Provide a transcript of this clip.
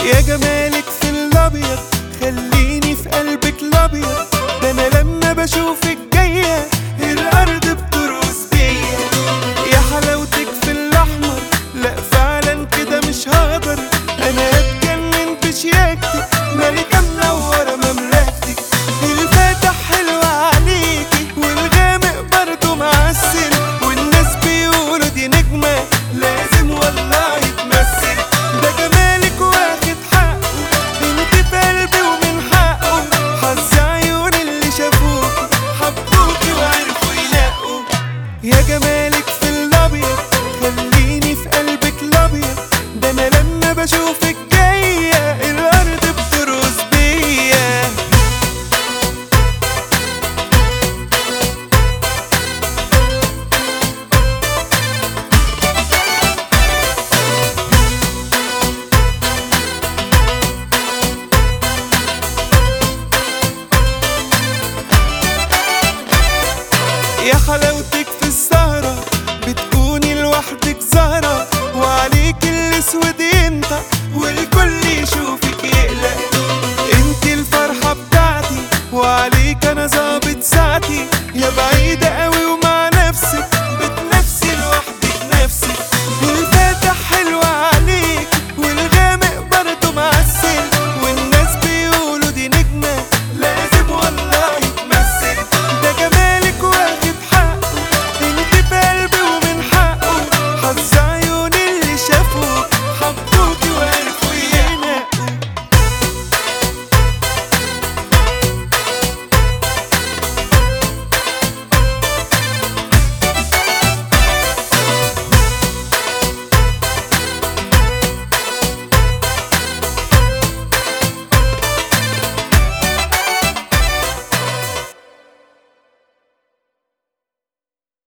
يا جمالك في الابيض خليني في قلبك الابيض ده انا لما بشوفك جايه الارض بترقص بيا يا حلاوتك في الاحمر لا فعلا كده مش هقدر انا اتجنن بشياكتك ملكه منوره مملكتك الفاتح حلو عليكي والغامق برضه معسل والناس بيقولوا دي نجمه لازم والله تمثل ده جمالك واخد حقه انت في قلبي ومن حقه حظ عيون اللي شافوكي حبوكي وعرفوا يلاقوا يا جمالك في الابيض خليني في قلبك الابيض ده انا لما بشوفك جايه الارض بترقص بيا يا حلاوتك في السهرة بتكوني لوحدك زهرة وعليك الاسود ينطق والكل يشوفك